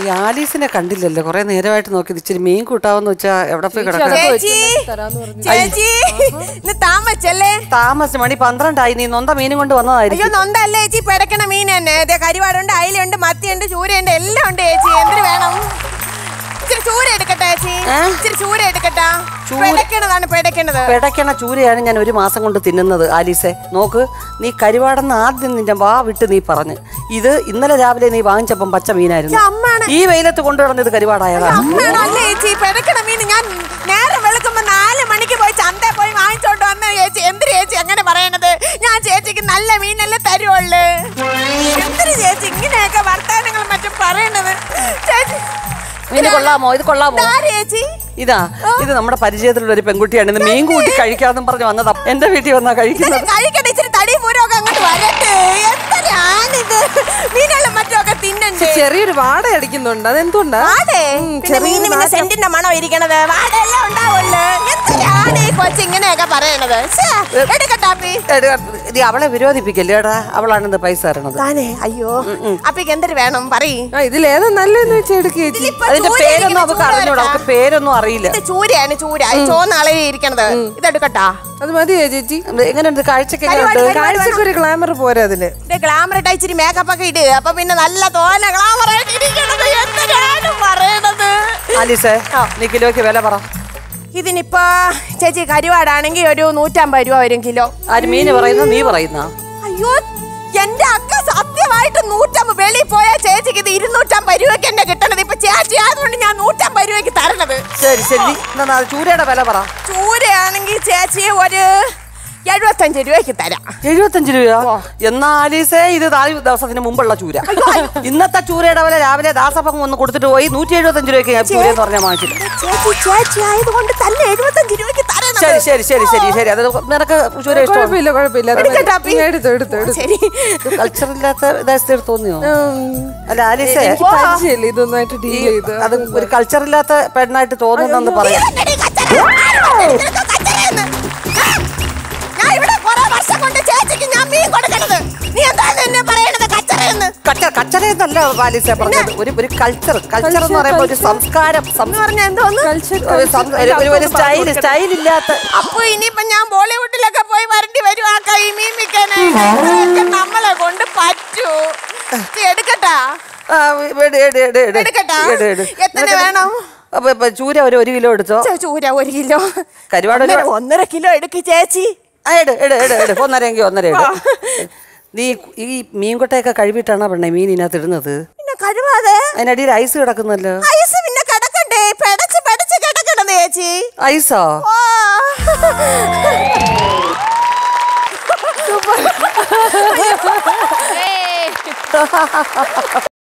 ഈ ആലീസിനെ കണ്ടില്ലല്ലോ കുറെ നേരമായിട്ട് നോക്കി ഇച്ചിരി മീൻ കൂട്ടാവെന്ന് വെച്ചാ എവിടെ പോയി കിടക്കണം ചേച്ചി ചേച്ചി ഇന്ന് താമസല്ലേ താമസിച്ച് മണി പന്ത്രണ്ടായി നീ നൊന്ത മീനും കൊണ്ട് അയ്യോ വന്നതായിരിക്കും നൊന്തല്ലേ ചേച്ചി പിടക്കണ മീൻ തന്നെ ദേ കരിവാടുണ്ട് അയിലുണ്ട് മത്തിയുണ്ട് ചൂരയുണ്ട് എല്ലാം ഉണ്ട് ചേച്ചി എന്തിനു വേണം ഇച്ചിരി ചൂര എടുക്കട്ടെ ചേച്ചി ഏ? ഇച്ചിരി ചൂര എടുക്കട്ടാ ചൂര- പിടക്കണതാണ് പിടക്കണത് പിടയ്ക്കണ ചൂരയാണ് ഞാൻ ഒരു മാസം കൊണ്ട് തിന്നുന്നത് ആലീസെ നോക്ക് നീ കരിവാടെന്ന് ആദ്യം നിന്റെ വാ വിട്ട് നീ പറഞ്ഞ് ഇത് ഇന്നലെ രാവിലെ നീ വാങ്ങിച്ചപ്പം പച്ച മീനായിരുന്നു അമ്മാണ് ഈ വെയിലത്ത് കൊണ്ടുവന്നത് കരിവാടായതാണ് അമ്മയാണോ അല്ലേ ചേച്ചി പിടക്കണ മീൻ ഞാൻ നേരെ വെളുക്കുമ്പോ നാല് മണിക്ക് പോയി ചന്ത പോയി വാങ്ങിച്ചോണ്ട് വന്ന ചേച്ചി എന്തിനു ചേച്ചി അങ്ങനെ പറയണത് ഞാൻ ചേച്ചിക്ക് നല്ല മീനല്ലേ തരുവുള്ളു എന്തിനു ചേച്ചി ഇങ്ങനെയൊക്കെ വർത്താനങ്ങളും മറ്റും പറയണത് ചേച്ചി മീന് കൊള്ളാമോ ഇത് കൊള്ളാമോ ഇതാര് ചേച്ചി ഇതാ ഇത് നമ്മുടെ പരിചയത്തിലുള്ള ഒരു പെൺകുട്ടിയാണ് ഇത് മീൻ കൂട്ടി കഴിക്കാന്നും പറഞ്ഞ് വന്നതാ എന്റെ വീട്ടിൽ വന്നാ കഴിക്കുന്നത് ഇതൊക്കെ കഴിക്കട്ടെ ഇച്ചിരി തടി പൂരമൊക്കെ അങ്ങോട്ട് വരട്ടെ എന്തൊരാണിത് മീനെല്ലാം മറ്റൊക്കെ തിന്നണ്ടേ ചെറിയൊരു വാട അടിക്കുന്നുണ്ട് അതെന്തുകൊണ്ടാ വാടേ ഉം, പിന്നെ ചെറിയൊരു മീന് പിന്നെ നാറ്റം. സെന്റിന്റെ മണം ഇരിക്കണത് വാടെല്ലാം ഉണ്ടാവുമല്ലോ എന്തൊരാണ് ഈ കൊച്ചു ഇങ്ങനെയൊക്കെ പറയണത് ശ്ശേ, എടുക്കട്ടാപ്പി എടി, ഇത് അവളെ വിരോധിപ്പിക്കല്ലേ ഏടാ അവളാണ് പൈസ തരണത് താനേ അയ്യോ അപ്പിക്ക് എന്തൊരു വേണം പറയ് ആ ഇതിലേതാ നല്ലതെന്ന് വെച്ചാൽ എടുക്കുക ചേച്ചി ഇതിലിപ്പോ അതിന്റെ ചൂര പേരൊന്നും ഇരിക്കുന്ന അവൾക്ക് ചൂര അറിഞ്ഞൂടാ എടുക്കാം. അവൾക്ക് പേരൊന്നും അറിയില്ല ഇത് ചൂരയാണ് ചൂര ഈ ചോന്ന അളവിൽ ഇരിക്കണത് ഇതെടുക്കട്ടാ അത് മതിയോ ചേച്ചി എങ്ങനെയുണ്ട് കാഴ്ചക്ക് പരിപാടി, എങ്ങനെയുണ്ട് പരിപാടി. കാഴ്ചക്ക് ഒരു ഗ്ലാമർ പോരാ അതിന് ഇത് ഗ്ലാമർ ഇട്ടാ ഇച്ചിരി മേക്കപ്പ് ഒക്കെ ഇട് അപ്പൊ പിന്നെ നല്ല തോന ഗ്ലാമർ ആയിട്ട് ഇരിക്കണത് എന്തിനാണ് പറയണത് ആലീസേ നീ കിലോയ്ക്ക് വില പറ ഇതിനിപ്പോ ചേച്ചി കരുവാടാണെങ്കിൽ ഒരു നൂറ്റമ്പത് രൂപ വരും കിലോ ആര് മീന് പറയുന്ന നീ പറയുന്ന അയ്യോ എന്റെ അക്ക സത്യമായിട്ട് നൂറ്റമ്പത് വെളിയിൽ പോയാൽ ചേച്ചിക്ക് ഇത് ഇരുന്നൂറ്റമ്പത് രൂപയ്ക്ക് എന്നെ കിട്ടണത് ഇപ്പൊ ചേച്ചി ആയതുകൊണ്ട് ഞാൻ നൂറ്റമ്പത് രൂപയ്ക്ക് തരണത് ശരി ശരി നീ എന്നാ അത് ചൂരയുടെ വില പറ ചൂരയാണെങ്കിൽ ചേച്ചി ഒരു എഴുപത്തഞ്ച് രൂപയ്ക്ക് തരാം എഴുപത്തഞ്ച് രൂപ എന്നാ ആലീസേ ഇത് നാല് ദിവസത്തിന് മുമ്പുള്ള ചൂര ഇന്നത്തെ ചൂരയുടെ വില രാവിലെ ദാസപ്പം ഒന്ന് കൊടുത്തിട്ട് പോയി നൂറ്റി എഴുപത്തഞ്ച് രൂപയ്ക്ക് ഞാൻ ചൂര എന്ന് പറഞ്ഞാൽ വാങ്ങിച്ചില്ല ചേച്ചി ചേച്ചി ആയതുകൊണ്ട് തന്നെ എഴുപത്തഞ്ച് രൂപയ്ക്ക് തരണം ശരി ശരി ശരി ശരി ശരി അത് നിനക്ക് ചൂര ഇഷ്ടമാണ് കുഴപ്പമില്ല കുഴപ്പമില്ല അത് എടുക്കട്ടെ, മതി. അപ്പി? എടുത്തു എടുത്തു എടുത്തു ശരി കൾച്ചറില്ലാത്ത ദേശത്ത് തോന്നിയോ ഉം. അല്ല ആലീസേ എനിക്ക് പരിചയമില്ല ഇതൊന്നായിട്ട് ഡീൽ ചെയ്ത് അത് ഒരു കൾച്ചറില്ലാത്ത പെണ്ണായിട്ട് തോന്നുന്നെന്ന് പറയാം ഇതെടി കച്ചറ. ആരാണ് നിനക്ക് കച്ചറയെന്ന്? ആ? ഞാൻ ഇവിടെ കുറെ വർഷം കൊണ്ട് ചേച്ചിക്ക് ഞാൻ മീൻ കൊടുക്കണത് നീ എന്താണ് എന്നെ പറയണത് കച്ചറയെന്ന് കച്ചറ കച്ചറയെന്നല്ല ആലീസ പറഞ്ഞത് ഒരു ഒരു കൾച്ചർ കൾച്ചർ എന്ന് പറയുമ്പോൾ ഒരു സംസ്കാരം എന്ന് പറഞ്ഞാ എന്തോന്ന് ഒരു സം- ഒരു- ഒരു- ഒരു സ്റ്റൈൽ സ്റ്റൈൽ ഇല്ലാത്ത അപ്പൊ ഇനിയിപ്പൊ ഞാൻ ബോളിവുഡിലൊക്കെ പോയി വരണ്ടി വരും ആ കൈ മീൻ വിൽക്കാനായിട്ട് നമ്മളെ കൊണ്ട് പറ്റൂ ഇത് എടുക്കട്ടാ ആ, എട്, എട്, എട്, എട്. എടുക്കട്ടാ? എട്, എട്. എത്ര നിനക്ക് വേണം? അപ്പൊ ഇപ്പൊ ചൂര ഒരു ഒരു കിലോ എടുത്തോ ചെ- ചൂര ഒരു കിലോ കരുവാട് ഒരു- ഒന്നര- ഒന്നര കിലോ എടുക്ക് ചേച്ചി ആ, എട് എട് എട് എട് ഒന്നര എങ്കിൽ ഒന്നര എട് നീ ഈ മീൻകൊട്ടയൊക്കെ കഴുകിയിട്ടാണോ പെണ്ണെ മീൻ ഇതിനകത്ത് ഇടുന്നത് പിന്നെ കഴിവാതെ അതിനടിയിൽ ഐസ് കിടക്കുന്നല്ലോ ഐസ് പിന്നെ കിടക്കണ്ടേ പെടച്ച് പെടച്ച് കിടക്കണത് ചേച്ചി ഐസോ ഓ